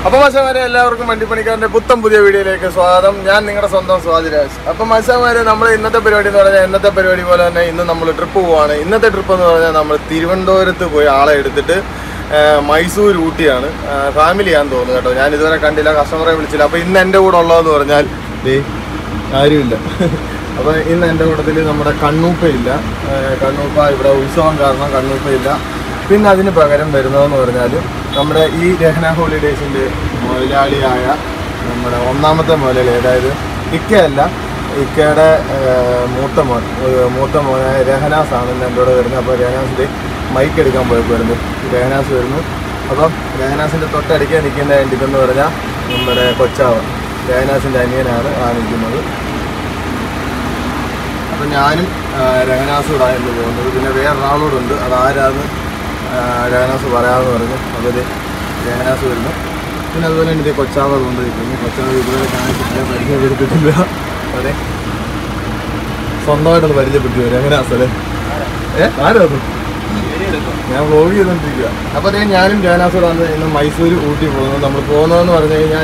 അപ്പൊ മത്സ്യമാരെ എല്ലാവർക്കും വണ്ടിപ്പണിക്കാരന്റെ പുത്തൻ പുതിയ വീഡിയോയിലേക്ക് സ്വാഗതം ഞാൻ നിങ്ങളുടെ സ്വന്തം സ്വാതിരാജ് അപ്പൊ മത്സ്യമാരെ നമ്മൾ ഇന്നത്തെ പരിപാടി എന്ന് പറഞ്ഞാൽ ഇന്നത്തെ പരിപാടി പോലെ തന്നെ ഇന്ന് നമ്മൾ ട്രിപ്പ് പോവാണ് ഇന്നത്തെ ട്രിപ്പ് എന്ന് പറഞ്ഞാൽ നമ്മൾ തിരുവനന്തപുരത്ത് പോയി ആളെ എടുത്തിട്ട് ആ, മൈസൂർ ഊട്ടിയാണ് ഫാമിലിയാന്ന് തോന്നുന്നു കേട്ടോ ഞാൻ ഇതുവരെ കണ്ടില്ല കസ്റ്റമറെ വിളിച്ചില്ല അപ്പൊ ഇന്ന് എൻ്റെ കൂടെ ഉള്ളതെന്ന് പറഞ്ഞാൽ ദേ ആരുമില്ല അപ്പൊ ഇന്ന് എൻ്റെ കൂട്ടത്തിൽ നമ്മുടെ കണ്ണൂപ്പയില്ല ആ, കണ്ണൂപ്പ ഇവിടെ ഉത്സവം കാരണം കണ്ണൂപ്പയില്ല പിന്നെ അതിന് പകരം വരുന്നതെന്ന് പറഞ്ഞാൽ നമ്മുടെ ഈ രഹന ഹോളിഡേയ്സിൻ്റെ മുതലാളിയായ നമ്മുടെ ഒന്നാമത്തെ മുതലാളി അതായത് ഇക്കയല്ല ഇക്കയുടെ ഏർ, മൂത്ത മോൻ ഏർ, മൂത്ത മോനായ രഹനാസ് ആണ് ഇന്ന് എൻ്റെ കൂടെ വരുന്നത് അപ്പോൾ രഹനാസിൻ്റെ മൈക്ക് എടുക്കാൻ പോയപ്പോൾ വരുന്നു രഹനാസ് വരുന്നു അപ്പം രഹനാസിൻ്റെ തൊട്ടടിക്കാൻ നിൽക്കുന്ന ഇതെന്ന് പറഞ്ഞാൽ നമ്മുടെ കൊച്ചാവൻ രഹനാസിൻ്റെ അനിയനാണ് ആ നിൽക്കുന്നത് അപ്പം ഞാനും ആ, രഹനാസും കൂടെ എന്ന് പോകുന്നത് പിന്നെ വേറൊരാളോടുണ്ട് അത് ആരാന്ന് ആ, രഹനാസ് പറയാമെന്ന് പറഞ്ഞു അപ്പോൾ രഹനാസ് വരുന്നു പിന്നെ അതുപോലെ തന്നെ ഇത് കൊച്ചാവ കൊണ്ടിരിക്കുന്നു കൊച്ചാവ ഇതുവരെ കാണിച്ചിട്ടില്ല പരിചയപ്പെടുത്തിയിട്ടില്ല അതെ സ്വന്തമായിട്ടൊന്ന് പരിചയപ്പെടുത്തി രഹനാസ് അല്ലേ ഏ ആരാ അത് ഞാൻ വ്ലോഗ് ചെയ്തോണ്ടിരിക്കുക അപ്പോൾ അതേ ഞാനും ജയനാസോട് വന്ന് ഇന്ന് മൈസൂർ ഊട്ടി പോകുന്നത് നമ്മൾ പോകുന്നതെന്ന് പറഞ്ഞു കഴിഞ്ഞാൽ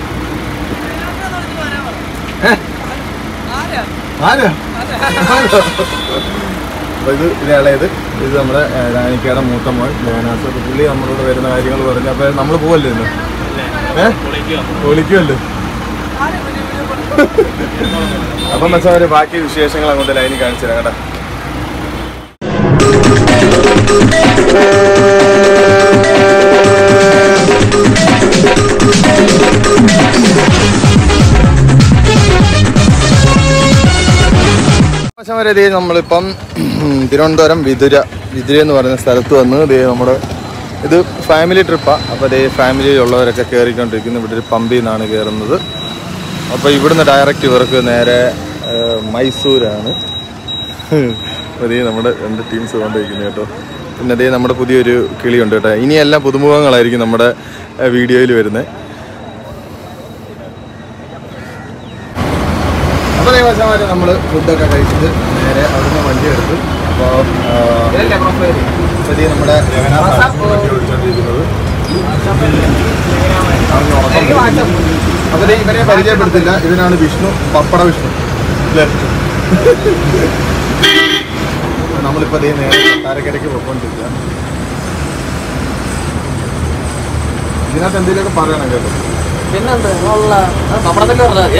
ആരാ ആരാ? അപ്പൊ ഇത് ഇത് ഇളയത് ഇത് നമ്മുടെ ഏഹ്, രാനിക്കയുടെ മൂത്ത മോൻ ജയനാസ് അപ്പൊ പുള്ളി നമ്മളോട് വരുന്ന കാര്യങ്ങൾ പറഞ്ഞു അപ്പൊ നമ്മൾ പോവല്ലേ ഇന്ന് ഏഹ് വിളിക്കുമല്ലോ അപ്പൊ മെച്ചവര് ബാക്കി വിശേഷങ്ങൾ അങ്ങോട്ട് ലൈനിൽ കാണിച്ചു തരാം കേട്ടോ വരെ ദേ നമ്മളിപ്പം തിരുവനന്തപുരം വിതുര വിതുര എന്ന് പറയുന്ന സ്ഥലത്ത് വന്ന് ദേ നമ്മുടെ ഇത് ഫാമിലി ട്രിപ്പാണ് അപ്പോൾ ദേ ഫാമിലിയിലുള്ളവരൊക്കെ കയറിക്കൊണ്ടിരിക്കുന്നു ഇവിടെ ഒരു പമ്പിൽ നിന്നാണ് കയറുന്നത് അപ്പോൾ ഇവിടുന്ന് ഡയറക്റ്റ് ഇവർക്ക് നേരെ ഏഹ്, മൈസൂരാണ് അപ്പോൾ ദേ നമ്മുടെ രണ്ട് ടീംസ് കൊണ്ടിരിക്കുന്നു കേട്ടോ പിന്നെ ദേ നമ്മുടെ പുതിയൊരു കിളിയുണ്ട് കേട്ടോ ഇനിയെല്ലാം പുതുമുഖങ്ങളായിരിക്കും നമ്മുടെ വീഡിയോയിൽ വരുന്നത് അപ്പോൾ ദേവസ്വമാരെ നമ്മൾ ഫുഡൊക്കെ കഴിച്ചിട്ട് നേരെ അവിടുന്ന് വണ്ടി എടുത്ത് അപ്പോൾ ശരി നമ്മുടെ രഹനാസാണ് വണ്ടി ഓടിച്ചോണ്ടിരിക്കുന്നത് അവന് ഉറക്കം വരുന്നു. അപ്പോൾ ദേ ഇവനെ പരിചയപ്പെടുത്തില്ല ഇവനാണ് വിഷ്ണു പപ്പട വിഷ്ണു അല്ലേ നമ്മളിപ്പോൾ ദേ നേരെ താരക്കരയ്ക്ക് പോയിക്കൊണ്ടിരിക്കുക ഇതിനകത്ത് എന്തെങ്കിലുമൊക്കെ പറയണം കേട്ടോ പിന്നെന്ത് ഉള്ള പപ്പടത്തിന്റെ പറഞ്ഞാൽ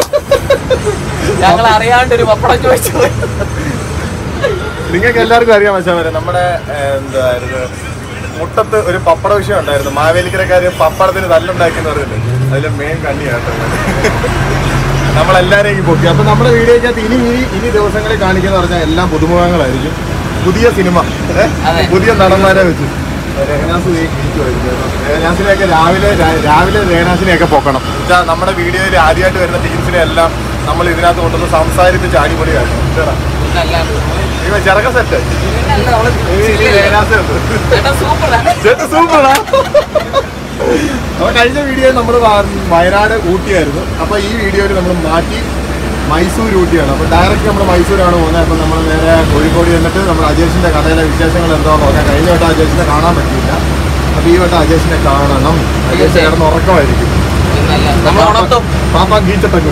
ഞങ്ങൾ അറിയാണ്ട് ഒരു പപ്പടം ചോദിച്ചു പോയി. നിങ്ങൾക്ക് എല്ലാവർക്കും അറിയാൻ വെച്ചാൽ നമ്മുടെ ഏഹ്, എന്തായിരുന്നു മുട്ടത്ത് ഒരു പപ്പട വിഷയം ഉണ്ടായിരുന്നു മാവേലിക്കരക്കാര് പപ്പടത്തിന് തല്ലുണ്ടാക്കിയെന്ന് പറയുന്നത് അതിൽ മെയിൻ കണ്ണിയാട്ടോ നമ്മളെല്ലാരെയും പൊക്കി അപ്പൊ നമ്മുടെ വീഡിയോക്കകത്ത് ഇനി ഇനി ഇനി ദിവസങ്ങളിൽ കാണിക്കുന്ന പറഞ്ഞാൽ എല്ലാം പുതുമുഖങ്ങളായിരിക്കും പുതിയ സിനിമ ഏ? അതെ. പുതിയ നടന്മാരെ വെച്ച് രഹനാസ് ഇരിക്കുമായിരുന്നു രഹനാസിനെയൊക്കെ രാവിലെ രാ- രാവിലെ രഹനാസിനെയൊക്കെ പൊക്കണം എന്നുവെച്ചാൽ നമ്മുടെ വീഡിയോയിൽ ആദ്യമായിട്ട് വരുന്ന ടീംസിനെ എല്ലാം നമ്മൾ ഇതിനകത്ത് കൊണ്ടുവന്ന് സംസാരിപ്പിച്ച് അടിപൊളിയാക്കും ചേട്ടാ പിന്നല്ലാണ്ട്. ഇവൻ ചെറുക്ക സെറ്റ് പിന്നല്ല, അവള് ചേട്ടാ സൂപ്പറാ. ചേട്ടാ സൂപ്പറാ അപ്പൊ കഴിഞ്ഞ വീഡിയോ നമ്മൾ വയനാട് ഊട്ടിയായിരുന്നു അപ്പൊ ഈ വീഡിയോയിൽ നമ്മൾ മാറ്റി മൈസൂർ ഊട്ടിയാണ് അപ്പൊ ഡയറക്റ്റ് നമ്മൾ മൈസൂരാണ് പോകുന്നത് അപ്പൊ നമ്മൾ നേരെ കോഴിക്കോട് ചെന്നിട്ട് നമ്മൾ അജേഷിന്റെ കടയിലെ വിശേഷങ്ങൾ എന്താണെന്ന് നോക്കാം കഴിഞ്ഞ വട്ടം അജേഷിനെ കാണാൻ പറ്റിയില്ല അപ്പൊ ഈ വട്ടം അജേഷിനെ കാണണം അജേഷ് കിടന്ന് ഉറക്കമായിരിക്കും പിന്നല്ല, നമ്മൾ ഉണർത്തും. പാപ്പ ഗീച്ചട്ടൊക്കെ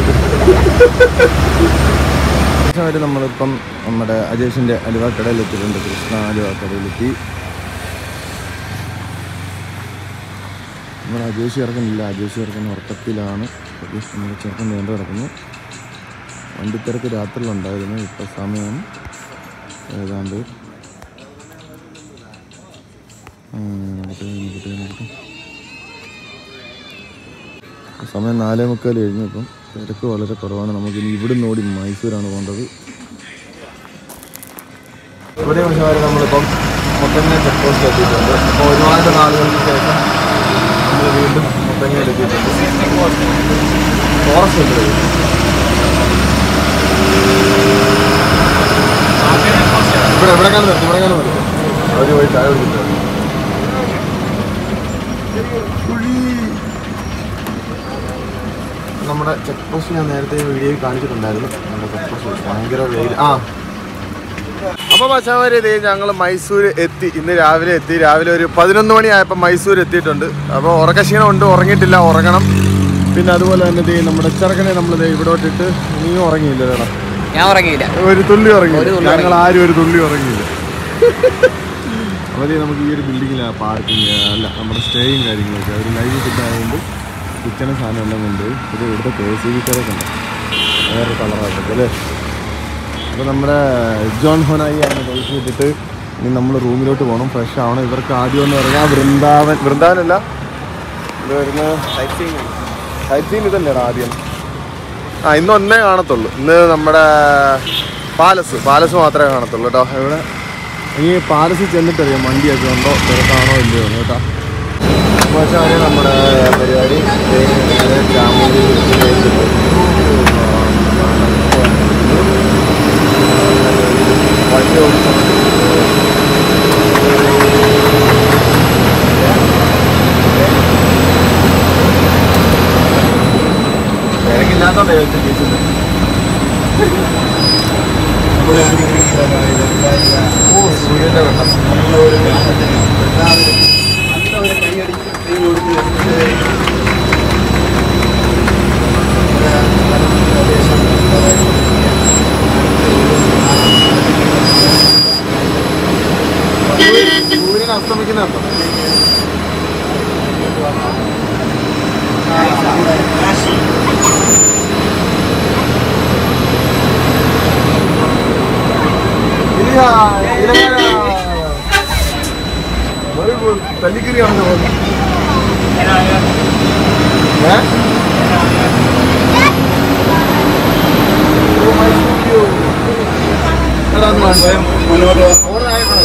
വരെ നമ്മളിപ്പം നമ്മുടെ അജേഷിന്റെ അലുവ കടയിലെത്തിയിട്ടുണ്ട് കൃഷ്ണ അലുവ കടയിലെത്തി നമ്മൾ അജേഷ് ചേർക്കുന്നില്ല അജേഷ് ചേർക്കുന്ന ഉറക്കത്തിലാണ് അജേഷ് നമ്മൾ ചേർക്കാൻ വേണ്ട കിടക്കുന്നു വണ്ടിത്തിരക്ക് രാത്രിയിലുണ്ടായിരുന്നു ഇപ്പോൾ സമയം ഏതാണ്ട് ആ, നോക്കട്ടെ, നോക്കട്ടെ, നോക്കട്ടെ. സമയം നാലേ മുക്കാൽ കഴിഞ്ഞു ഇപ്പം തിരക്ക് വളരെ കുറവാണ് നമുക്ക് ഇനി ഇവിടുന്ന് ഓടി മൈസൂരാണ് പോകേണ്ടത് ഇവിടെ പക്ഷേ നമ്മളിപ്പം മുത്തങ്ങ ചെക്ക് പോസ്റ്റ് എത്തിയിട്ടുണ്ട് അപ്പോൾ ഒരുപാട് നാളുകൾക്ക് ശേഷം നമ്മൾ വീണ്ടും മുത്തങ്ങയിൽ എത്തിയിട്ടുണ്ട് ഫോറസ്റ്റ് ഉണ്ട് ഇത്. ഇവിടെ എവിടെ കാണും നിർത്തി ഇവിടെ കാണും നിർത്തി അവർ പോയി ചായ കുടിച്ചിട്ട് നമ്മുടെ ചെക്ക് പോസ്റ്റ് ഞാൻ നേരത്തെ വീഡിയോയിൽ കാണിച്ചിട്ടുണ്ടായിരുന്നു നമ്മുടെ ചെക്ക് പോസ്റ്റ് ഭയങ്കര വെയിൽ ആ അപ്പൊ മച്ചാമാര് ഇത് ഞങ്ങൾ മൈസൂർ എത്തി ഇന്ന് രാവിലെ എത്തി രാവിലെ ഒരു പതിനൊന്ന് മണിയായപ്പോൾ മൈസൂർ എത്തിയിട്ടുണ്ട് അപ്പോൾ ഉറക്കക്ഷീണം ഉണ്ട് ഉറങ്ങിയിട്ടില്ല ഉറങ്ങണം പിന്നെ അതുപോലെ തന്നെ ദേ നമ്മുടെ ചെറുക്കനെ നമ്മൾ ഇവിടെ ഇട്ടിട്ട് നീയും ഉറങ്ങിയില്ല ചേട്ടാ ഞാൻ ഉറങ്ങിയില്ല ഒരു തുള്ളി ഉറങ്ങി ഒരു തുള്ളി ഞങ്ങൾ ആരും ഒരു തുള്ളി ഉറങ്ങിയില്ല അപ്പോൾ ദേ നമുക്ക് ഈ ഒരു ബിൽഡിങ്ങിലാണ് പാർക്കിങ് അല്ല നമ്മുടെ സ്റ്റേയും കാര്യങ്ങളൊക്കെ ഒരു ലൈവ് ഫുഡ് ആയതുകൊണ്ട് കിച്ചണും സാധനം എല്ലാം കൊണ്ട് ഇത് ഇവിടുത്തെ കെ സി ബി കാരൊക്കെ ഉണ്ട് വേറെ കളറായിട്ടൊക്കെ അല്ലേ അപ്പോൾ നമ്മുടെ ജോൺ ഹോനായി ആണ് കഴിച്ച് വിട്ടിട്ട് ഇനി നമ്മൾ റൂമിലോട്ട് പോകണം ഫ്രഷ് ആവണം ഇവർക്ക് ആദ്യം ഒന്ന് ഇറങ്ങാം വൃന്ദാവൻ വൃന്ദാവനല്ല ഇത് വരുന്ന സൈറ്റ് സീൻ ഇതല്ലേടാ ആദ്യം ആ ഇന്ന് ഒന്നേ കാണത്തുള്ളൂ ഇന്ന് നമ്മുടെ പാലസ് പാലസ് മാത്രമേ കാണത്തുള്ളൂ കേട്ടോ ഇവിടെ ഇനി പാലസിൽ ചെന്നിട്ടറിയാം വണ്ടിയൊക്കെ ഉണ്ടോ തിരക്കാണോ ഇല്ലയോ എന്ന് കേട്ടോ അപ്പോൾ വെച്ചാൽ നമ്മുടെ പരിപാടി നേരെ ചാമുണ്ടി ഹിൽസിലേക്ക് വണ്ടി ഓടിച്ചു തിരക്കില്ലാത്തോണ്ടേ ചോദിച്ചത് ഓ സൂര്യന്റെ വെള്ളം സൂര്യൻ അസ്തമിക്കുന്നുണ്ടോ ഇല്ല ഇല്ല തല്ലിക്കറിയാണെന്ന് തോന്നുന്നു ഏ? Oh my studio. എടാ, ഒന്ന് വാ. Order ആയിക്കണോ?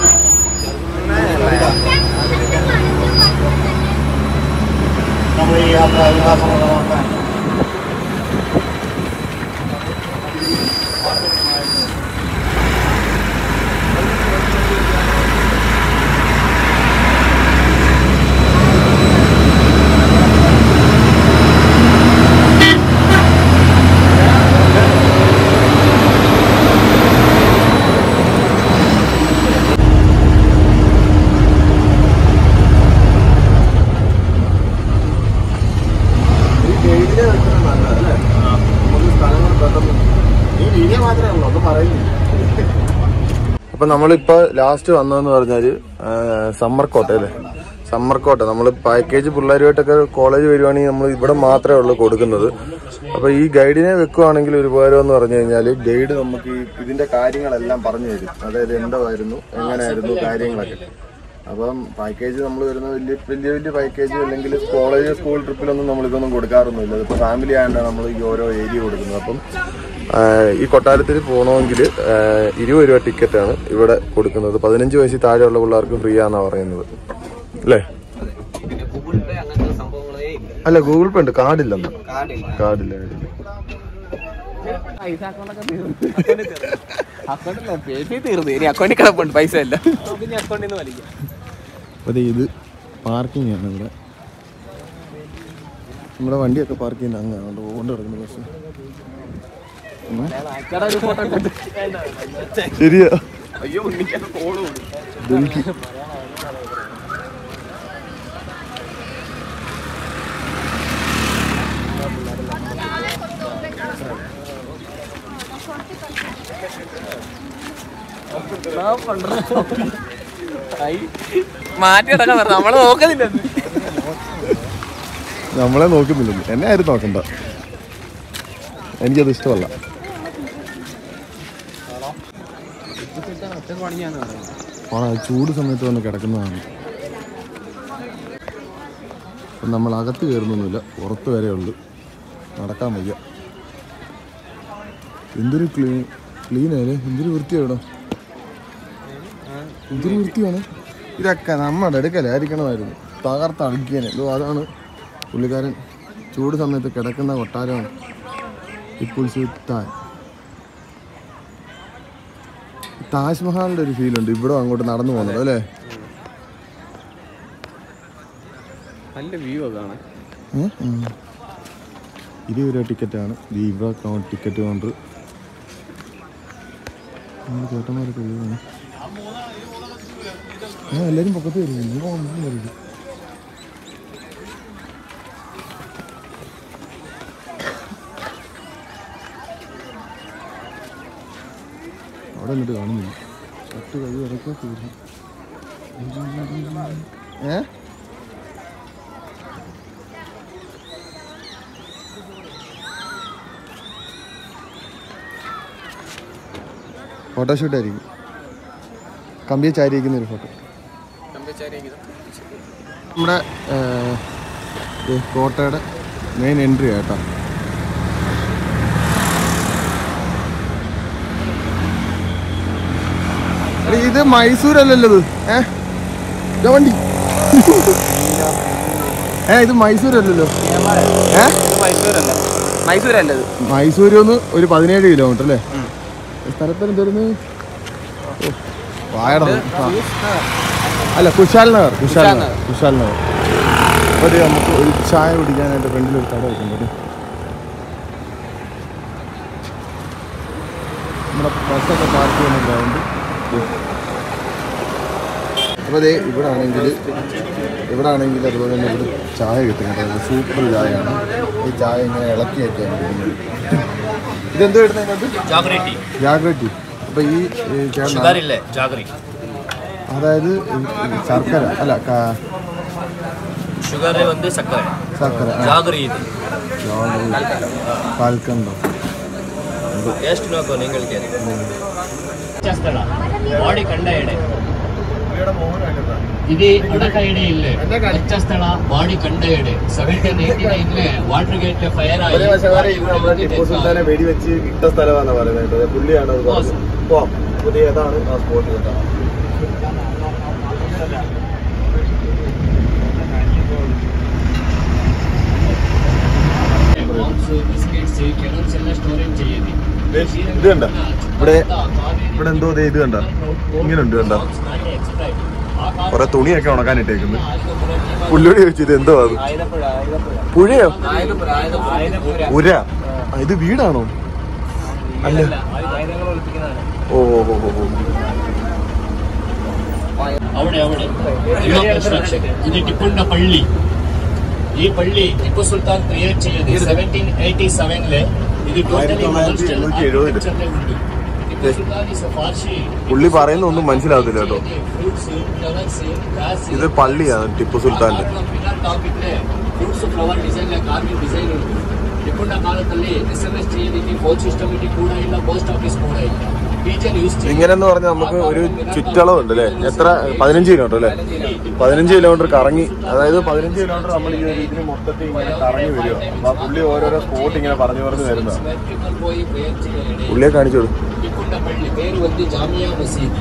ഈ ഗൈഡിനെ വെക്കുന്നത് നല്ലതല്ലേ? നമുക്ക് സ്ഥലങ്ങൾ പെട്ടെന്ന് ഈ വീഡിയോ മാത്രമേ ഉള്ളൂ ഒന്നും പറയുന്നില്ല അപ്പൊ നമ്മളിപ്പോ ലാസ്റ്റ് വന്നതെന്ന് പറഞ്ഞാല് സമ്മർ കോട്ട അല്ലേ സമ്മർ കോട്ട നമ്മൾ പാക്കേജ് പിള്ളേരുമായിട്ടൊക്കെ കോളേജ് വരുവാണെങ്കിൽ നമ്മൾ ഇവിടെ മാത്രമേ ഉള്ളൂ കൊടുക്കുന്നത് അപ്പൊ ഈ ഗൈഡിനെ വെക്കുവാണെങ്കിൽ ഒരു ഉപകാരം എന്ന് പറഞ്ഞു കഴിഞ്ഞാൽ ഗൈഡ് നമുക്ക് ഈ ഇതിന്റെ കാര്യങ്ങളെല്ലാം പറഞ്ഞു തരും അതായത് എന്തായിരുന്നു എങ്ങനെയായിരുന്നു കാര്യങ്ങളൊക്കെ അപ്പം പാക്കേജ് നമ്മൾ വരുന്ന വലിയ വലിയ വലിയ പാക്കേജ് അല്ലെങ്കിൽ കോളേജ് സ്കൂൾ ട്രിപ്പിലൊന്നും നമ്മൾ ഇതൊന്നും കൊടുക്കാറൊന്നുമില്ല ഇതിപ്പോൾ ഫാമിലി ആയതുകൊണ്ടാണ് നമ്മൾ ഈ ഓരോ ഏരിയ കൊടുക്കുന്നത് അപ്പം ആ, ഈ കൊട്ടാരത്തിൽ പോകണമെങ്കിൽ ഇരുപത് രൂപ ടിക്കറ്റാണ് ഇവിടെ കൊടുക്കുന്നത് പതിനഞ്ച് വയസ്സിൽ താഴെയുള്ള പിള്ളേർക്ക് ഫ്രീ ആണെന്നാണ് പറയുന്നത് അല്ലേ പിന്നെ ഗൂഗിൾ പേ അങ്ങനത്തെ സംഭവങ്ങളേ ഇല്ല അല്ല ഗൂഗിൾ പേ ഉണ്ട് കാർഡില്ലെന്ന് കാർഡില്ല കാർഡില്ല കാർഡില്ല പൈസ അക്കൗണ്ടൊക്കെ തീർന്നു അക്കൗണ്ടില്ല പേപ്പി തീർന്നു ഇനി അക്കൗണ്ടിൽ കിടപ്പുണ്ട് പൈസ ഇല്ല ഇനി അക്കൗണ്ടിൽ നിന്ന് വലിക്കാം അതെ ഇത് പാർക്കിംഗ് ആണ് ഇവിടെ നമ്മുടെ വണ്ടിയൊക്കെ പാർക്ക് ചെയ്യുന്ന അങ്ങ് അതുകൊണ്ട് കൊണ്ട് കിടക്കുന്ന ബസ് ഒരു ഫോട്ടോ ശരിയാ അയ്യോ ഉണ്ണിക്കൊക്കെ കോള് കൊടുക്കും ഡൽഹി മാറ്റി കിടക്കാൻ പറഞ്ഞു നമ്മള് നോക്കുന്നില്ല നമ്മളെ നോക്കുന്നില്ലല്ലോ എന്നെ ആരും നോക്കണ്ട എനിക്കത് ഇഷ്ടമല്ല ആ ചൂട് സമയത്ത് വന്ന് കിടക്കുന്നതാണ് അപ്പം നമ്മൾ അകത്ത് കയറുന്നൊന്നുമില്ല പുറത്ത് വരെ ഉള്ളു നടക്കാൻ വയ്യ എന്തൊരു ക്ലീൻ ക്ലീൻ ആയാലേ എന്തൊരു വൃത്തിയാണ് എന്തൊരു വൃത്തിയാണ് ഇതൊക്കെ നമ്മുടെ അടുക്കലായിരിക്കണമായിരുന്നു തകർത്ത് അഴുക്കിയനെ ഇതോ അതാണ് പുള്ളിക്കാരൻ ചൂട് സമയത്ത് കിടക്കുന്ന കൊട്ടാരമാണ് ടിപ്പു സുൽത്താൻ താജ്മഹാലിന്റെ ഒരു ഫീൽ ഉണ്ട് ഇവിടെ അങ്ങോട്ട് നടന്നു പോകുന്നത് അല്ലേ നല്ല വ്യൂ ഒക്കെ കാണാൻ ഏ? ഉം. ഇരുപത് രൂപ ടിക്കറ്റാണ് ഇവിടെ ടിക്കറ്റ് കൗണ്ടർ നമ്മൾ ചേട്ടന്മാരൊക്കെ ഒഴിവാണ് ആ എല്ലാവരും പൊക്കത്ത് വരും ഇവിടെ ഒന്നും വരും അവിടെ എന്നിട്ട് കാണുന്നില്ല ഷർട്ട് കൈ ഇറക്കി തീർന്നു ഏ ഫോട്ടോഷൂട്ട് ആയിരിക്കും കമ്പിയെ ചാരിയിരിക്കുന്ന ഒരു ഫോട്ടോ നമ്മുടെ ഏഹ്, ഇത് കോട്ടയുടെ മെയിൻ എൻട്രി കേട്ടോ എടി, ഇത് മൈസൂർ അല്ലല്ലോ ഇത് ഏ ഇതാ വണ്ടി ഏ ഇത് മൈസൂർ അല്ലല്ലോ ഏ മൈസൂരല്ല മൈസൂരല്ല ഇത് മൈസൂരിൽ നിന്ന് ഒരു പതിനേഴ് കിലോമീറ്റർ അല്ലേ സ്ഥലത്തിന് എന്തായിരുന്നു ഓ, വായട ആ. അല്ല കുശാൽ നഗർ കുശാൽ കുശാൽ നഗർ കുശാൽ നഗർ അപ്പോൾ ദേ നമുക്ക് ഒരു ചായ കുടിക്കാനായിട്ട് ഫ്രണ്ടിൽ ഒരു കട വെക്കുന്നുണ്ട് നമ്മുടെ ബസ്സൊക്കെ പാർക്ക് ചെയ്യുന്ന ഗ്രൗണ്ട് അപ്പോൾ ദേ ഇവിടെ ആണെങ്കിൽ ഇവിടെ ആണെങ്കിൽ അതുപോലെ തന്നെ ഇവിടെ ചായ കിട്ടും കേട്ടോ സൂപ്പർ ചായയാണ് ഈ ചായ ഇങ്ങനെ ഇളക്കിയൊക്കെയാണ് കിട്ടുന്നത് ഇതെന്തോ ഇടുന്നത് ഇതിനകത്ത് ജാഗ്രി ടീ ജാഗ്രറ്റി അപ്പോൾ ഈ ഈ ചേട്ടൻ ഷുഗർ ഇല്ലേ ജാഗ്രി അതായത് ഈ- ഈ ശർക്കര അല്ല ക- ഷുഗർ വന്ന് സക്കര ശർക്കര ആ, ജാഗ്രി ഇത് ജാഗറി പാൽക്കണ്ടോ ಟೇಸ್ಟ್ ನೋಕೋ ನಿಂಗಳಿಗೆ ಸ್ಥಳ ಬಾಡಿ ಕಂಡ ಎಡೆ ఇది అడక ಎಡೆ ಇಲ್ಲೇ ಹಚ್ಚ ಸ್ಥಳ ಬಾಡಿ ಕಂಡ ಎಡೆ ಸೆವೆಂಟೀನ್ ಏಯ್ಟಿ ನೈನ್ಲೆ ವಾಟರ್ ಗೇಟ್ ഫയർ ആയി ടിപ്പു സുൽത്താനെ വെടിവെച്ച് ഇട്ട സ്ഥലമാണെന്ന് പറയുന്നത് കേട്ടോ. പുള്ളിയാണ് അത് പറഞ്ഞത്. പോവാം പുതിയ ഏതാണ് ആ സ്പോട്ട് കേട്ടോ బాంబ్స్ బిస్కెట్స్ కెనల్స్ ಎಲ್ಲ ಸ್ಟೋರೇಜ್ ചെയ്യേണ്ടി ദേ, ഇത് കണ്ട ഇവിടെ ഇവിടെ എന്തോ ദേ ഇത് കണ്ട ഇങ്ങനെ ഉണ്ട് കണ്ട കുറെ തുണിയൊക്കെ ഉണക്കാനിട്ടേക്കുന്നു പുള്ളിയോട് ചോദിച്ചു ഇത് എന്തോ അത് പുഴയോ പുര ആ, ഇത് വീടാണോ അല്ല ഓ ഓ ഓ ഓ, ഓ അവിടെ അവിടെ న్యూ కన్స్ట్రక్షన్ ఇది టిప్పుండ పల్లి ఈ పల్లి టిప్పు సుల్తాన్ క్రియేట్ చేయదు సెవెంటీన్ ఎయిటీ సెవెన్ లే ఇది ആയിരത്തി തൊള്ളായിരത്തി എഴുന്നൂറ്റി എഴുപതില്. టిప్పు సుల్తాన్ ఇస్ ఫార్షి പുള്ളി പറയുന്ന ഒന്നും മനസ്സിലാവത്തില്ല കേട്ടോ ఫ్రూట్స్ ఫ్లవర్స్ గ్రాస్ ഇത് പള്ളിയാണ് టిప్పు സുൽത്താന്റെ topic fruits flower design carving design ಉಂಟು ಟಿಪ್ಪುಂಡ ಕಾಲದಲ್ಲಿ ಎಸ್ ಎಂ ಎಸ್ చేయడానికి ಫೋನ್ ಸಿಸ್ಟಮ್ ಇಟಿ ಕೂಡ ಇಲ್ಲ ಪೋಸ್ಟ್ ಆಫೀಸ್ ಕೂಡ ಇಲ್ಲ ಟೀಚರ್ ಯೂಸ್ ഇങ്ങനെ എന്ന് പറഞ്ഞാൽ നമുക്ക് ഒരു ചുറ്റളവുണ്ട് അല്ലേ എത്ര പതിനഞ്ച് കിലോമീറ്റർ അല്ലേ പതിനഞ്ച് കിലോമീറ്റർ കറങ്ങി അതായത് പതിനഞ്ച് കിലോമീറ്റർ നമ്മൾ ഈ ഒരു ഇതിന് മൊത്തത്തിൽ ഇങ്ങനെ കറങ്ങി വരിക അപ്പൊ ആ പുള്ളി ഓരോരോ സ്പോട്ട് ഇങ്ങനെ പറഞ്ഞു പറഞ്ഞു തരുന്നതാണ് సిమెట్రికల్ పోయి ప్రేయర్ చేయాలి പുള്ളിയെ കാണിച്ചു കൊടുക്കും టిప్పుండపల్లి పేరు వచ్చి జామియా మసీద్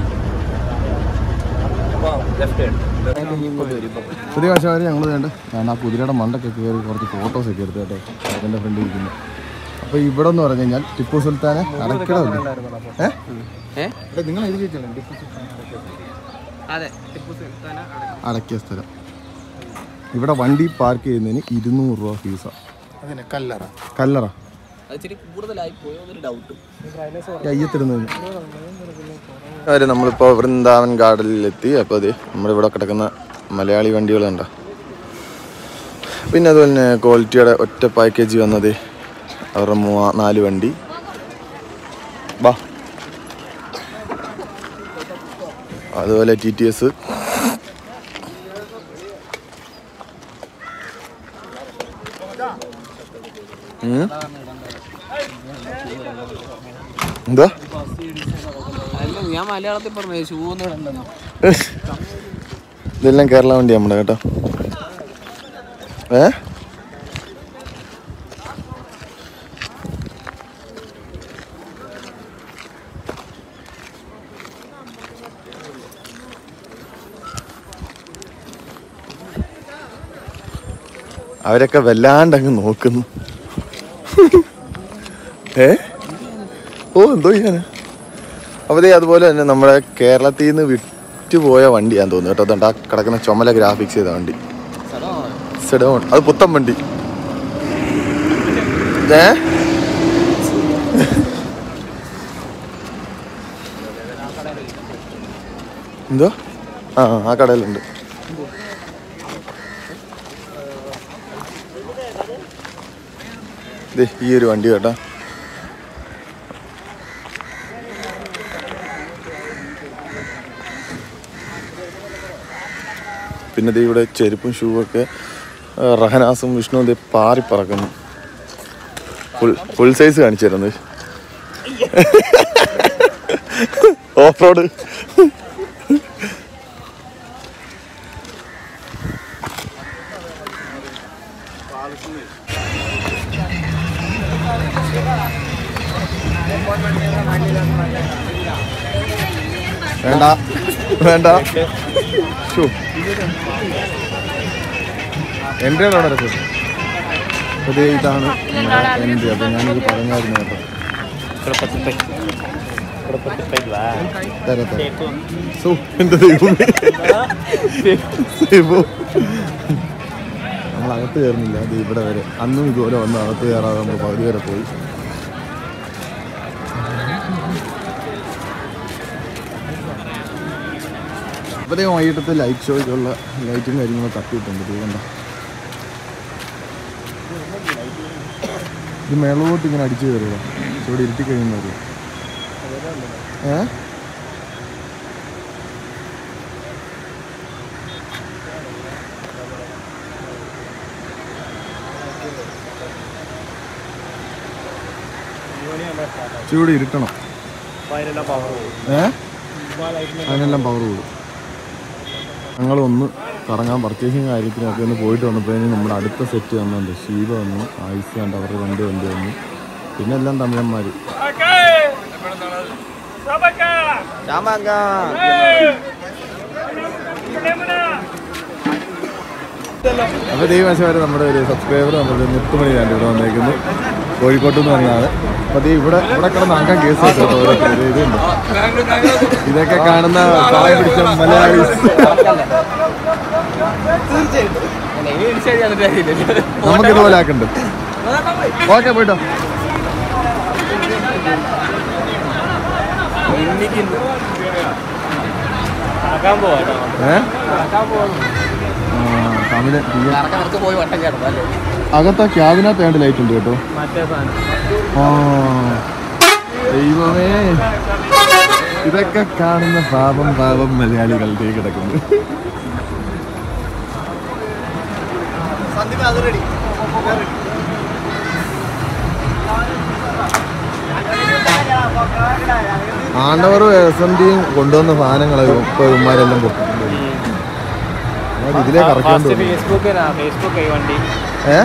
പുതിയ വശമാര് ഞങ്ങൾ വേണ്ട ഞാൻ ആ കുതിരയുടെ മണ്ടൊക്കെ കയറി കുറച്ച് ഫോട്ടോസ് ഒക്കെ എടുത്തു കേട്ടോ അതിൻ്റെ ഫ്രണ്ടിൽ ഇരിക്കുന്നു അപ്പോൾ ഇവിടെ എന്ന് പറഞ്ഞു കഴിഞ്ഞാൽ ടിപ്പു സുൽത്താനെ അടക്കടമില്ല ഏ ഏ എടാ, നിങ്ങൾ എഴുതി വെച്ചല്ലേ ടിപ്പു സുൽത്താൻ അതെ ടിപ്പു സുൽത്താന അടക്കിയ സ്ഥലം ഇവിടെ വണ്ടി പാർക്ക് ചെയ്യുന്നതിന് ഇരുന്നൂറ് രൂപ ഫീസാണ് അതിന് കല്ലറ കല്ലറ അത് ഇച്ചിരി കൂടുതലായി പോയോ എന്നൊരു ഡൗട്ട് ഈ അയ്യത്തിടുന്നതിന് അവര് നമ്മളിപ്പോൾ വൃന്ദാവൻ ഗാർഡനിലെത്തി അപ്പോൾ അതെ നമ്മളിവിടെ കിടക്കുന്ന മലയാളി വണ്ടികൾ കണ്ടോ പിന്നെ അതുപോലെ തന്നെ ക്വാളിറ്റിയുടെ ഒറ്റ പാക്കേജ് വന്നത് അവരുടെ മൂവാ നാല് വണ്ടി ബാ അതുപോലെ ടി ടി എസ് എന്താ അല്ല ഞാൻ മലയാളത്തിൽ പറഞ്ഞു ഷൂ ഒന്നും ഇടണ്ടെന്ന് ഇതെല്ലാം കേരള വണ്ടി നമ്മുടെ കേട്ടോ ഏ അവരൊക്കെ വല്ലാണ്ട് അങ്ങ് നോക്കുന്നു ഏ ഓ എന്തോ ചെയ്യാനാ അപ്പോൾ ദേ അതുപോലെ തന്നെ നമ്മുടെ കേരളത്തിൽ നിന്ന് വിറ്റുപോയ വണ്ടിയാന്ന് തോന്നുന്നു കേട്ടോ അതുകൊണ്ട് ആ കിടക്കുന്ന ചുമല ഗ്രാഫിക്സ് ചെയ്ത വണ്ടി സെഡോൺ അത് പുത്തൻ വണ്ടി ഏ എന്തോ ആ ആ കടയിലുണ്ട് ദേ, ഈ ഒരു വണ്ടി കേട്ടോ പിന്നെ ദേ ഇവിടെ ചെരുപ്പും ഷൂ ഒക്കെ ആ, റഹനാസും വിഷ്ണുവും ദേ പാറി പറക്കുന്നു ഫുൾ ഫുൾ സൈസ് കാണിച്ചു തരുന്നത് ഓഫ് റോഡ് വേണ്ട വേണ്ട ഷൂ എൻ്റെ അവിടെ നടക്കും അതേ ഇതാണ് നമ്മുടെ എൻ്റെ അപ്പം ഞാനിത് പറഞ്ഞായിരുന്നു കേട്ടോ തരാം, തരാം. സോ, എൻ്റെ ദൈവമേ. ദൈവം. നമ്മൾ അകത്ത് കയറുന്നില്ല അത് ഇവിടെ വരെ അന്നും ഇതുപോലെ വന്ന് അകത്ത് കയറാതെ നമ്മൾ പകുതി വരെ പോയി ഇപ്പോഴത്തെ വൈകിട്ടത്തെ ലൈറ്റ് ഷോയ്ക്കുള്ള ലൈറ്റും കാര്യങ്ങളും തട്ടിയിട്ടുണ്ട് ഇത് കണ്ട ഇത് മേളോട്ട് ഇങ്ങനെ അടിച്ചു കയറുക ഇവിടെ ഇരുട്ടി കഴിയുന്നത് ഏ ചൂട് ഇരുട്ടണം ഏ അതിനെല്ലാം പവർ കൂടും ഞങ്ങളൊന്ന് കറങ്ങാൻ പർച്ചേസിങ് കാര്യത്തിനൊക്കെ ഒന്ന് പോയിട്ട് വന്നപ്പോഴേക്കും നമ്മുടെ അടുത്ത സെറ്റ് വന്നുണ്ട് ഷീബ വന്നു ആയിഷ ഉണ്ട് അവരുടെ രണ്ട് വണ്ടി വന്നു പിന്നെ എല്ലാം തമിഴന്മാർ അപ്പോൾ ദൈവവശമാരെ നമ്മുടെ ഒരു സബ്സ്ക്രൈബർ നമ്മുടെ മുത്തുമണി ഞാൻ ഇവിടെ വന്നേക്കുന്നു കോഴിക്കോട്ട് നിന്ന് വന്നതാണ് അപ്പോൾ അത് ഇവിടെ ഇവിടെ കിടന്ന് അങ്കം കേസ് കേട്ടോ ഓരോരുത്തർ ഇതുണ്ട് ഇതൊക്കെ കാണുന്ന പ്രായം പിടിച്ച മലയാളീസ് നമുക്ക് ഇതുപോലെ ആക്കണ്ട് ഓക്കെ പോയിട്ടോ ഏ ആ, തമിഴ് തീയ- പോയി വട്ടം ചേർന്നു അല്ലേ അകത്ത് ആ ക്യാബിനകത്ത് വേണ്ട ലൈറ്റ് ഉണ്ട് കേട്ടോ മറ്റേ സാധനം ആ ദൈവമേ ഇതൊക്കെ കാണുന്ന പാപം പാപം മലയാളികളുടെ കിടക്കുന്നു ആണ്ടവർ എസ് എം ഡിയും കൊണ്ടുവന്ന സാധനങ്ങൾ ഇപ്പൊ ഇവന്മാരെല്ലാം പൊട്ടിട്ടുണ്ട് ഞാൻ ഇതിലേക്ക് ഇറക്കേണ്ടി വന്നു. ഫേസ്ബുക്ക് ഫേസ്ബുക്ക് ഈ വണ്ടി ഏ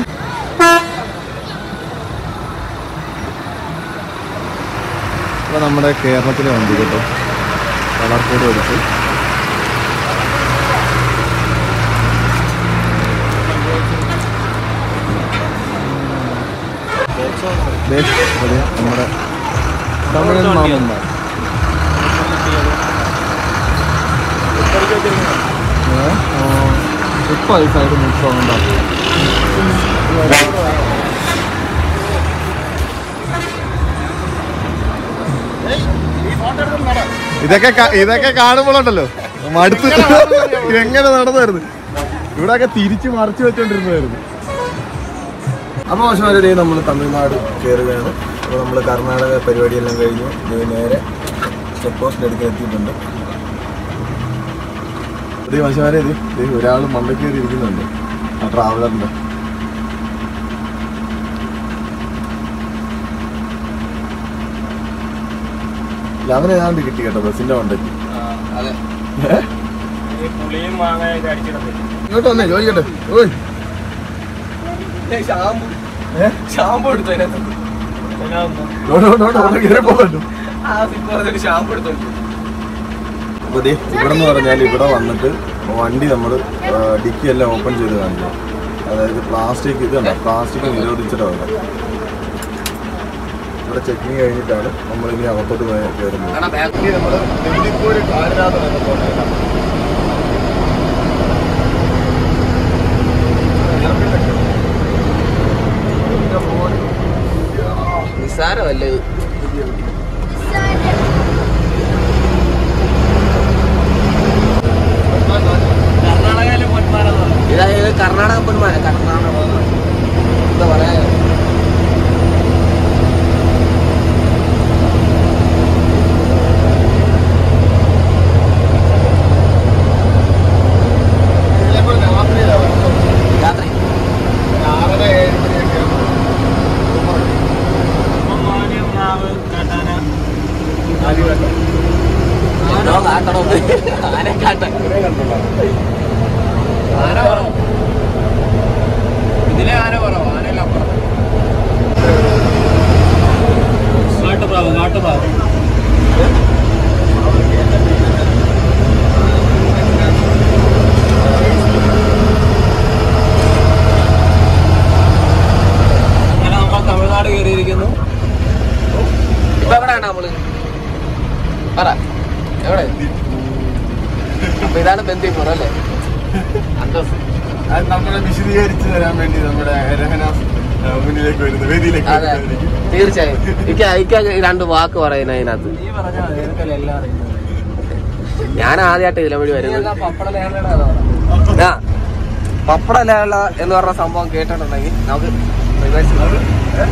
ഇപ്പൊ നമ്മുടെ കേരളത്തിലെ വണ്ടി കേട്ടോ കളർ കോഡ് അടിച്ച് ദേ, ഇവിടെ നമ്മുടെ തമിഴൻ മാമന്മാർ ഏ? ആ, ഇപ്പൊ ഈ സൈഡ് മിക്സ് ആവുന്നുണ്ടോ ഇതൊക്കെ കാ- ഇതൊക്കെ കാണുമ്പോഴുണ്ടല്ലോ മടുത്ത് ഇതെങ്ങനെ നടന്നായിരുന്നു ഇവിടെയൊക്കെ തിരിച്ചു മറിച്ചു വെച്ചോണ്ടിരുന്നതായിരുന്നു അപ്പോൾ മോശമാരുടെ നമ്മൾ തമിഴ്നാട് കയറുകയാണ് അപ്പോൾ നമ്മൾ കർണാടക പരിപാടിയെല്ലാം കഴിഞ്ഞു ഇത് നേരെ ചെക്ക് പോസ്റ്റിൻ്റെ അടുത്ത് എത്തിയിട്ടുണ്ട് ഇത് മോശമാരെ ഇത് ഇത് ഒരാൾ മണ്ടയ്ക്ക് കയറി ഇരിക്കുന്നുണ്ട് ആ ട്രാവലറിൻ്റെ അവനെ ഏതാണ്ട് കിട്ടി കേട്ടോ ബസ്സിന്റെ മണ്ടയ്ക്ക് അതെ പുളിയും മാങ്ങയൊക്കെ അടിച്ചിടത്തില്ല ഇങ്ങോട്ട് വന്നേ ചോദിക്കട്ടെ ഓയ് ഷാമ്പു ഏ? ഷാമ്പു എടുത്തു അതിനകത്ത് ഡോ, ഡോ, ഡോ, ഡോ, ഇവിടെ കയറി പോകണ്ടു ആ സിപ്പ് പറഞ്ഞിട്ട് ഷാമ്പു എടുത്തു അപ്പോൾ ദേ ഇവിടെ എന്ന് പറഞ്ഞാൽ ഇവിടെ വന്നിട്ട് വണ്ടി നമ്മൾ ഡിക്കി എല്ലാം ഓപ്പൺ ചെയ്ത് കാണിച്ചു അതായത് പ്ലാസ്റ്റിക് ഇത് കണ്ടോ പ്ലാസ്റ്റിക് നിരോധിച്ചിട്ടാണ് ഇവിടെ ചെക്കിങ് കഴിഞ്ഞിട്ടാണ് നമ്മൾ ഇനി അകത്തോട്ട് പോയി കയറുന്നത് കാരണം ബാഗ് ഇനി നമ്മൾ ഡൽഹിപ്പൂര് കാടിനകത്ത് വന്നപ്പോൾ നിസ്സാരമല്ല ഇത് ഇതാണ് ബന്ദിപ്പൂർ അല്ലേ അന്തസ് അത് നമ്മളെ വിശദീകരിച്ച് തരാൻ വേണ്ടി നമ്മുടെ രഹനാസ് ആ, മുന്നിലേക്ക് വരുന്നു വേദിയിലേക്ക് അതെ വരുന്നതായിരിക്കും. തീർച്ചയായും എനിക്ക് എനിക്ക് രണ്ട് വാക്ക് പറയുന്നത് അതിനകത്ത് ഞാൻ ആദ്യമായിട്ട് ഇതിലെ വഴി വരുന്നത് ആ പപ്പട ലേള എന്ന് പറഞ്ഞ സംഭവം കേട്ടിട്ടുണ്ടെങ്കിൽ നമുക്ക് reverse ചെയ്യാം.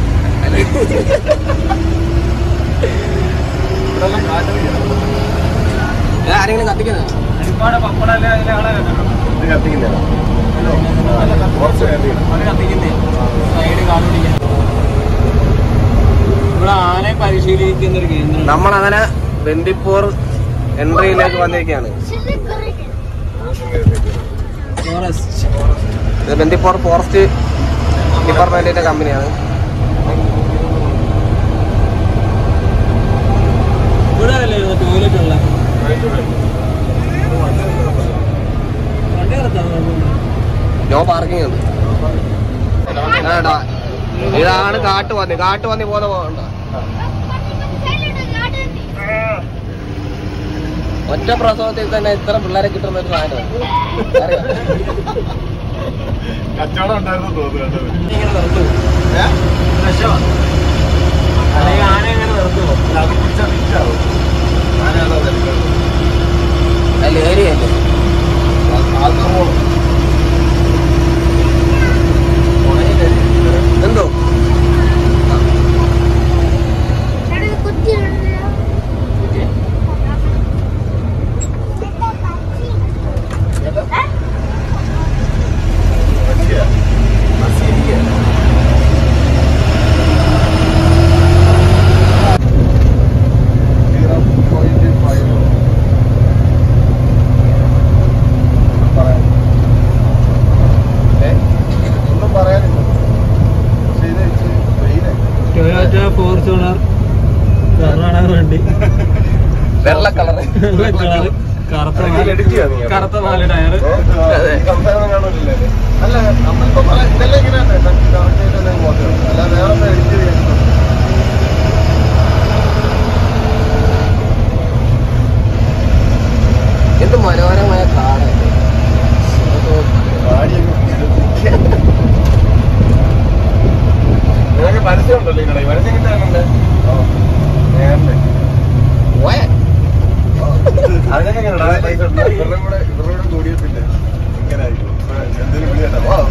ഇവിടെല്ലാം കാറ്ററിയാണ്. ഇത് ആരെങ്കിലും കത്തിക്കുന്നത് ഒരുപാട് പപ്പടല്ലേ അതിലെ ആളെ കണ്ടിട്ടുണ്ടോ? ഇത് കത്തിക്കുന്നില്ല. കുറച്ച് കത്തിക്കണം. അത് കത്തിക്കുന്നേ സൈഡ് കാലുപിടിക്കാൻ ഇവിടെ ആനയെ പരിശീലിക്കുന്ന ഒരു കേന്ദ്രം നമ്മളങ്ങനെ ബന്ദിപ്പൂർ എൻട്രിയിലേക്ക് വന്നിരിക്കുകയാണ് ഫോറസ്റ്റ് ഇത് ബന്ദിപ്പൂർ ഫോറസ്റ്റ് ഡിപ്പാർട്ട്മെന്റിന്റെ കമ്പനിയാണ് ഇവിടെ അല്ലേ ടോയ്ലറ്റ് ഉള്ള വണ്ടി നിർത്താൻ നോ പാർക്കിംഗ് ഉണ്ട് ആടാ. ഇതാണ് കാട്ടുപന്നി കാട്ടുപന്നി പോലെ പോകണ്ട ഒറ്റ പ്രസവത്തിൽ തന്നെ ഇത്ര പിള്ളേരെ കിട്ടുന്ന ഒരു സാധനം അറിയോ? കച്ചവടം ഉണ്ടായിരുന്നു തോന്നുന്നു കണ്ടത്. ഇങ്ങനെ നിർത്തും ഏ? അല്ലെങ്കിൽ ആന ഇങ്ങനെ നിർത്തുമോ അല്ല, അത് പിടിച്ചാ പിടിച്ചാവും. ആനയാണോ വലിക്കുന്നത്? അല്ല ഏരിയല്ലേ ആൽക്കഹോൾ. എന്തോ മസിയ. മസിയ. Zero point five. ഒന്നും പറയാനില്ല. ഏ? ഒന്നും പറയാനില്ല. പക്ഷേ ഇത് ഇച്ചിരി വെയിലായി. ടൊയോറ്റ ഫോർച്യൂണർ കർണാടക വണ്ടി വെള്ള കളറ് വെള്ള കളറ് കറുത്ത ഇതിൽ നാല് edit ചെയ്യാം നീ. കറുത്ത നാല് ടയറ് അതെ. ഈ സംസാരം കാണൂലല്ലേ? അല്ല നമ്മളിപ്പോ പറയാം ഇതെല്ലാം ഇങ്ങനെ തന്നെ കറക്റ്റ് ആയിട്ട് മാത്രമേ ഉള്ളൂ. അല്ല വേറെ ഒന്നും എഡിറ്റ് ചെയ്യാനില്ല എന്ത് മനോഹരമായ കാട് നിനക്ക് പരസ്യം ഉണ്ടല്ലോ ഈ കടയിൽ പരസ്യം കിട്ടാനുണ്ട് നേരത്തെ പോയ അതിനൊക്കെ എങ്ങനെയാ? ഇവരുടെ കൂടെ ഇവരുടെ കൂടെ കൂടിയ പിന്നെ ഇങ്ങനെ ആയിരിക്കും ഇപ്പൊ എന്തെങ്കിലും വിളി കേട്ടോ വാ.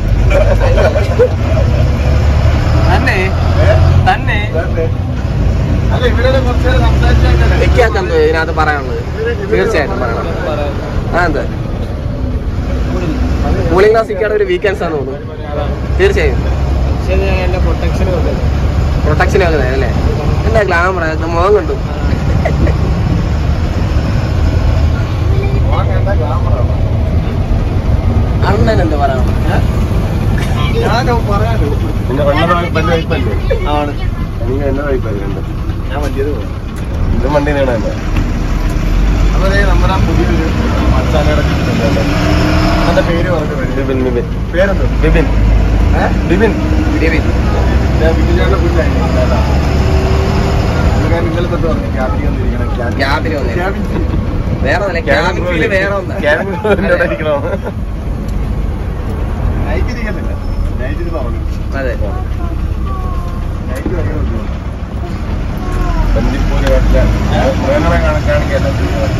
തന്നെ ഏ? തന്നെ ഇതല്ലേ? അല്ല ഇവിടെ കുറച്ച് നേരം സംസാരിച്ചാൽ എനിക്കൊക്കെ എന്തോ ഇതിനകത്ത് പറയാനുള്ളത് തീർച്ചയായിട്ടും പറയണം ആ എന്താ കൂളിംഗ് ഗ്ലാസ് ഇക്കാടെ ഒരു വീക്കെൻഡ്സ് ആണെന്ന് തോന്നുന്നു തീർച്ചയായും പക്ഷേ ഞാൻ എന്റെ പ്രൊട്ടക്ഷൻ കൊടുത്തത് പ്രൊട്ടക്ഷൻ ഒക്കെ തരാം അല്ലേ എന്താ ഗ്ലാമർ മുഖം കണ്ടു വാങ്ങേണ്ട ക്യാമറ അണ്ണൻ എന്താ പറയണം ഞാനോ പറയാനോ പിന്നെ വണ്ടി വൈപ്പല്ലേ ആണ് നീ എന്നെ വൈപ്പല്ലേ ഉണ്ട് ഞാൻ വണ്ടിയത് പോകും ഇത് വണ്ടിയിലാണ് എന്റെ അപ്പൊ ദേ നമ്മുടെ ആ പുതിയൊരു മച്ചാനയുടെ അവന്റെ പേര് പറഞ്ഞു ബിബിൻ ബിബിൻ പേരെന്തോ ബിബിൻ ബിബിൻ ഡിവിൻ ഞാൻ ബിബിൻ്റെ പുല്ലായി ഞാൻ ഇന്നലെ തൊട്ട് പറഞ്ഞു ക്യാബിൽ വന്നിരിക്കണം ക്യാബിൽ വന്നേ വേറെ ഒന്നല്ല ക്യാബിൻ ഫീല് വേറെ ഒന്നാ നൈറ്റ് ഇരിക്കത്തില്ല നൈറ്റ് ഇത് പറഞ്ഞു അതെ നൈറ്റ് ഭയങ്കര ബുദ്ധിമുട്ടാണ്. ബന്ദിപ്പൂര് കണ്ടില്ല വേറെ കണക്കാണെങ്കിൽ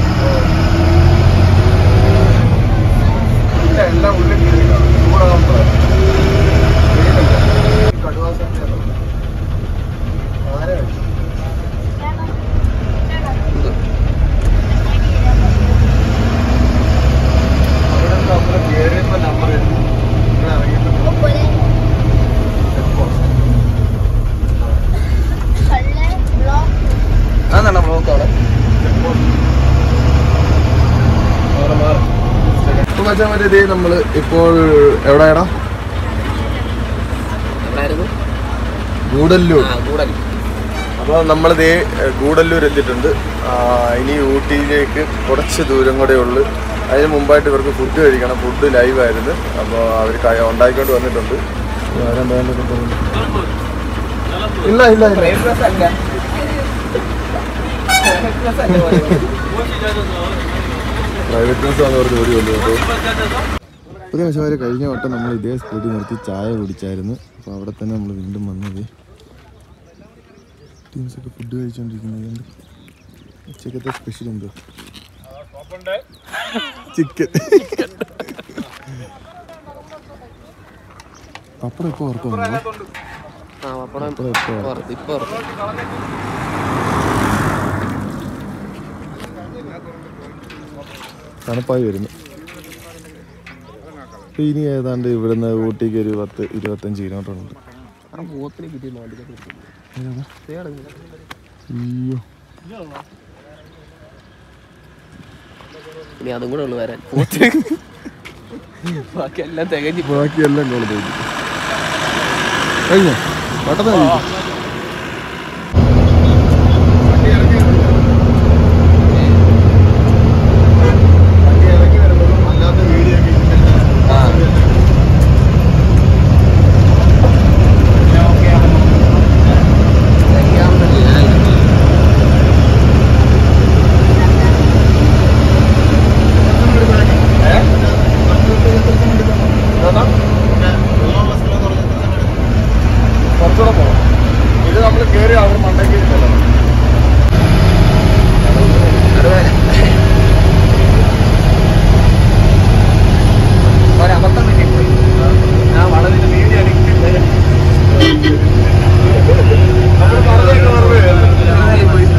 ഇല്ല എല്ലാം ഉള്ളിൽ കയറി കാണും. ചൂടാകുമ്പോൾ വെയിലല്ല. ഈ കടുവാസന്റെ ആണ്. ആരെ വെച്ചു? അവിടെ നിന്ന് നമ്മള് കേറിയപ്പോ number എഴുതി. ഇവിടെ ഇറങ്ങിയപ്പോ check post. അതാണ് ബ്ലോക്ക് അവിടെ അപ്പൊ മച്ചാൻ മറ്റേ ദേ നമ്മള് ഇപ്പോൾ എവിടെയാടാ എവിടായിരുന്നു ഗൂഡല്ലൂർ ആ കൂടൽ അപ്പോൾ നമ്മൾ ദേ ഗൂഡല്ലൂർ എത്തിയിട്ടുണ്ട് ആ, ഇനി ഊട്ടിയിലേക്ക് കുറച്ച് ദൂരം കൂടെ ഉള്ളു അതിന് മുമ്പായിട്ട് ഇവർക്ക് ഫുഡ് കഴിക്കണം ഫുഡ് ലൈവ് ആയിരുന്നു അപ്പോൾ അവർ ഉണ്ടാക്കിക്കൊണ്ട് വന്നിട്ടുണ്ട് ഇല്ല ഇല്ല ഇല്ല ബ്രേക്ക്ഫാസ്റ്റ് അല്ല ബ്രേക്ക്ഫാസ്റ്റ് അല്ല പോലെ. പ്രൈവറ്റ് ബസ് ആണ് പറഞ്ഞ് ഓടി വന്നു കേട്ടോ പുതിയ മനുഷ്യന്മാർ കഴിഞ്ഞ വട്ടം നമ്മൾ ഇതേ സ്പോട്ടിൽ നിർത്തി ചായ കുടിച്ചായിരുന്നു അപ്പോൾ അവിടെ തന്നെ നമ്മൾ വീണ്ടും വന്നത് ടീംസൊക്കെ ഫുഡ് കഴിച്ചുകൊണ്ടിരിക്കുന്നത് ഉച്ചക്കത്തെ സ്പെഷ്യൽ എന്തോ ചിക്കൻ പപ്പടം ഇപ്പോൾ ഓർക്കും ആ പപ്പടം പപ്പടം ഇപ്പോൾ പുറത്ത് ഇപ്പൊ പുറത്ത്. തണുപ്പായി വരുന്നു ഇപ്പൊ ഇനി ഏതാണ്ട് ഇവിടുന്ന് ഊട്ടിക്ക് ഒരു പത്ത് ഇരുപത്തഞ്ച് കിലോമീറ്റർ ഉണ്ട് ആ പോത്തിനെ കിട്ടിയ നാട്ടിലേക്ക് അയ്യോ ഇനി അതും കൂടെ ഉള്ളു വരാൻ പോത്തിന് ബാക്കി എല്ലാം തികഞ്ഞു ബാക്കിയെല്ലാം കോളേജ് കഴിഞ്ഞു കഴിഞ്ഞോ പെട്ടെന്ന് കഴിക്കും കുറച്ചുകൂടെ പോകണം ഇത് നമ്മൾ കയറി അവർ മണ്ടയ്ക്ക് ചെല്ലണം ഒരബദ്ധം പറ്റിപ്പോയി ആ വളവിന് വീഡിയോ എടുക്കുന്നത് നമ്മൾ പറഞ്ഞേക്ക് മറന്നു പോയി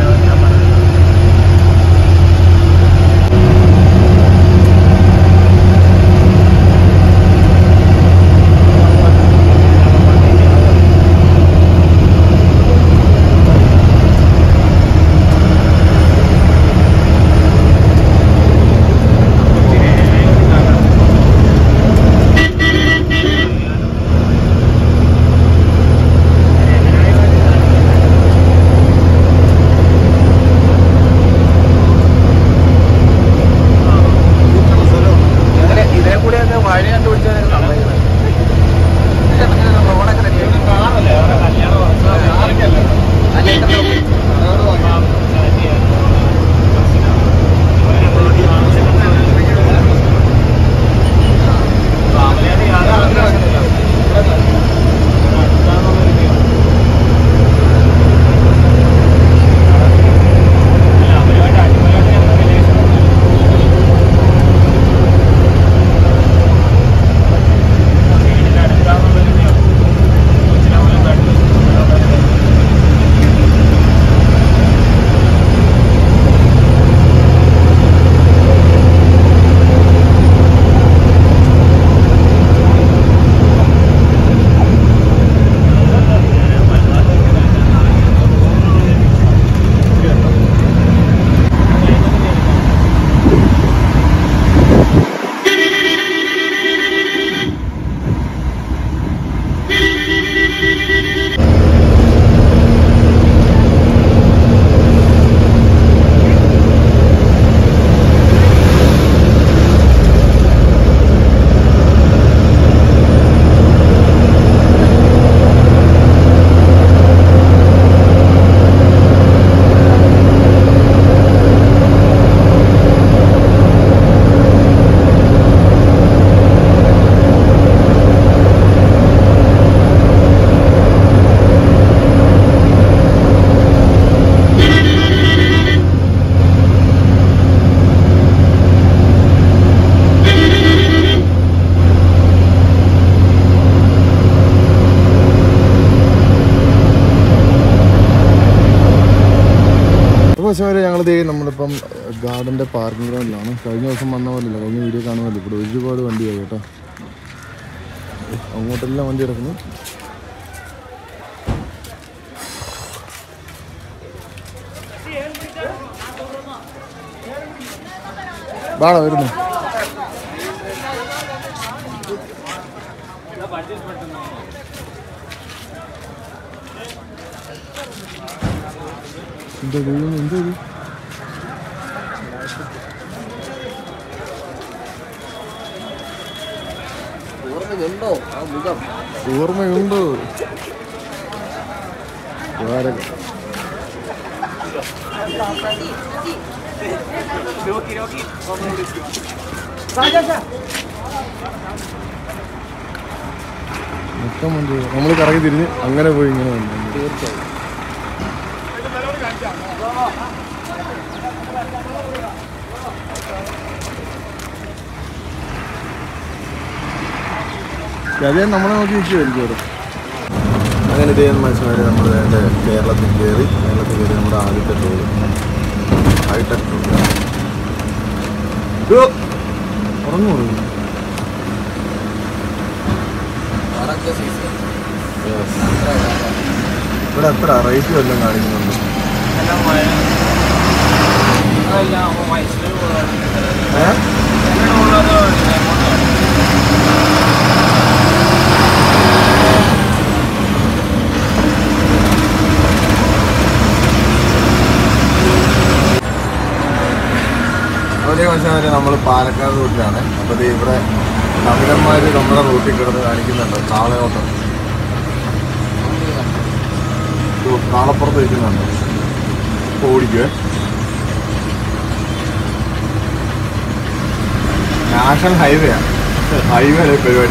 ഇതിലെ ഇതിലെ കൂടി ഒക്കെ മഴ കണ്ടുപിടിച്ചാൽ സമ്മതിക്കണം റോഡൊക്കെ അപ്പോൾ വരെ ഞങ്ങളിത് നമ്മളിപ്പം ഗാർഡൻ്റെ പാർക്കിംഗ് ഗ്രൗണ്ടിലാണ് കഴിഞ്ഞ ദിവസം വന്ന പോലെയല്ല കഴിഞ്ഞ വീഡിയോ കാണുമല്ലോ ഇവിടെ ഒരുപാട് വണ്ടിയായി കേട്ടോ അങ്ങോട്ടെല്ലാം വണ്ടി കിടക്കുന്നു വാടാ വരുന്നു എന്താ ദൈവം എന്താ ഇത് ഓർമ്മയുണ്ടോ ആ മുഖം ഓർമ്മയുണ്ടോ ദ്വാരക മൊത്തം വണ്ടി നമ്മൾ കറങ്ങി തിരിഞ്ഞ് അങ്ങനെ പോയി ഇങ്ങനെ വന്നു തീർച്ചയായും അതേ നമ്മളെ നോക്കി നിൽക്കുമായിരിക്കും അവിടെ അങ്ങനെ ഇത് ചെയ്യുന്ന മനുഷ്യന്മാർ നമ്മൾ വേണ്ട കേരളത്തിൽ കയറി കേരളത്തിൽ കയറി നമ്മുടെ ആദ്യത്തെ ടൂർ ഹൈടെക് ടൂർ ഉറങ്ങു അതൊക്കെ സീസൺ ഇവിടെ എത്ര റേറ്റ് വല്ലതും കാണിക്കുന്നുണ്ട് എല്ലാം മഴ അതെല്ലാം മൈസൂർ ഏഹ് അതേ മനുഷ്യന്മാരെ നമ്മൾ പാലക്കാട് റൂട്ടിലാണ് അപ്പോൾ ദേ ഇവിടെ തമിഴന്മാർ നമ്മുടെ റൂട്ടിൽ കിടന്ന് കാണിക്കുന്നുണ്ട് കാളയോട്ടം ഇത് കാളപ്പുറത്ത് വയ്ക്കുന്നുണ്ട് ഇപ്പോൾ ഓടിക്കുവേ നാഷണൽ ഹൈവേ ആണ് ഹൈവേ ആണ് ഈ പരിപാടി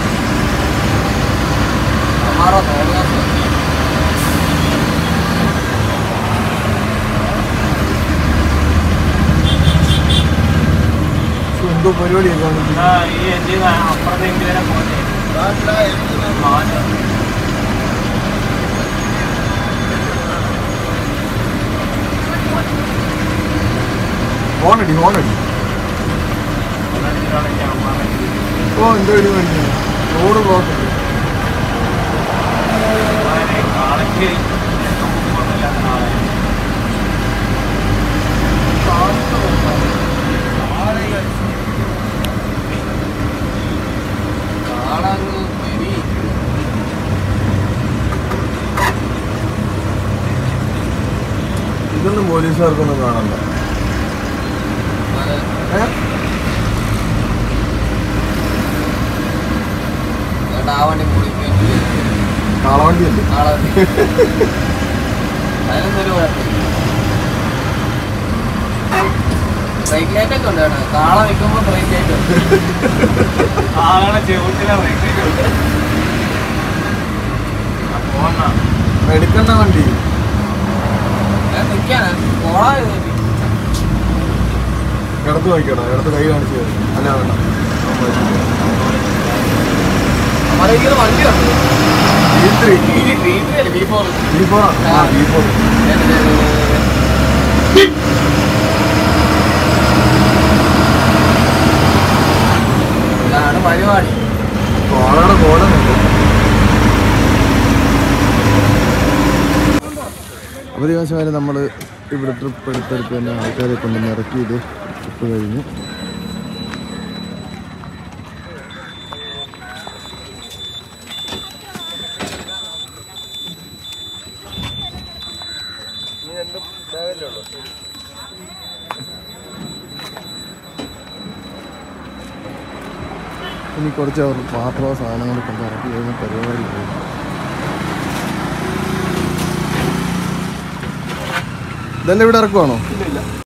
हमारा होगा പക്ഷെ എന്തോ പരിപാടിയൊക്കെ ആ ഈ എഞ്ചിൻ അപ്പുറത്തേക്ക് വരെ പോകട്ടെ ഹോണടി ഹോണടി ഓ എന്തോ ഇടി വേണ്ടി റോഡ് ബ്ലോക്ക് കാളയ്ക്ക് നാളെ കാളങ്ങ് വെരി ഇതൊന്നും പോലീസുകാർക്കൊന്നും കാണണ്ട ഏ? ഡാവണ്ടി മുടിക്കാൻ കാളവണ്ടിയല്ലേ നാളെ അതിനൊന്നൊരു ബ്രേക്ക് ലൈറ്റ് ഒക്കെ ഉണ്ട് കേട്ടോ കാള നിൽക്കുമ്പോൾ ബ്രേക്ക് ലൈറ്റ് ഉണ്ട് ആളെ ചെവിട്ടിലെ റേറ്റ് പോന്ന എടുക്കണ്ട വണ്ടി ഞാൻ നിൽക്കാനാ പോളാ കിടത്ത് നോക്കിക്കടാ കിടത്ത് കൈ കാണിച്ചു തരും. അല്ല വേണ്ട നമ്മുടെ ഈ വണ്ടി ഉണ്ട് B three B four B four ആ ബി ഫോർ ഇതാണ് പരിപാടി കോളയുടെ കോലുന്നുണ്ട് അപ്പോൾ ദിവസം വരെ നമ്മൾ ഇവിടെ ട്രിപ്പ് എടുത്തെടുത്ത് തന്നെ ആൾക്കാരെ കൊണ്ട് ഇറക്കിയത് ട്രിപ്പ് കഴിഞ്ഞു ഇനി കുറച്ച് അവർ പാത്രമോ സാധനങ്ങൾ കൊണ്ട് ഇറക്കി കഴിഞ്ഞ പരിപാടി കഴിഞ്ഞു. ഇതെല്ലാം ഇവിടെ ഇറക്കുവാണോ